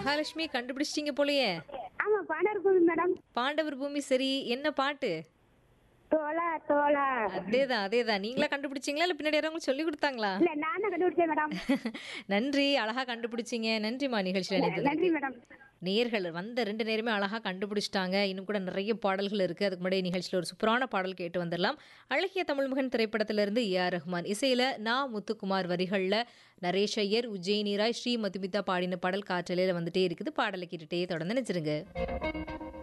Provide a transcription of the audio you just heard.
மகாலட்சுமி கண்டுபிடிச்சிட்டீங்க போலயே ஆமா பாண்டவர் பூமி மேடம் பாண்டவர் பூமி சரி என்ன பாட்டு தோலா தோலா அதேதான் அதேதான் நீங்களா கண்டுபிடிச்சீங்களா இல்ல பின்னாடி யாரும் உங்களுக்கு சொல்லி கொடுத்தாங்களா இல்ல நான் தான் கண்டுபிடிச்சேன் மேடம் நன்றி அழகா கண்டுபிடிச்சீங்க நன்றிமா நிகழ்ச்சியில் இணைந்ததுக்கு நன்றி மேடம் நேர்கள் வந்த ரெண்டு நேரமே அழகா கண்டுபிடிச்சிட்டாங்க இன்னும் கூட நிறைய பாடல்கள் இருக்கு அதுக்கு முன்னாடி நிகழ்ச்சியில் ஒரு சூப்பரான பாடல் கேட்டு வந்துடலாம் அழகிய தமிழ்மகன் திரைப்படத்திலிருந்து ஏ ஆர் ரஹ்மான் இசையில நா முத்துக்குமார் வரிகள்ல நரேஷ் ஐயர் உஜ்ஜயினி ராய் ஸ்ரீ மதுமிதா பாடின பாடல் காற்றலையில வந்துட்டே இருக்குது பாடலை கேட்டுட்டே தொடர்ந்து நினைச்சிருங்க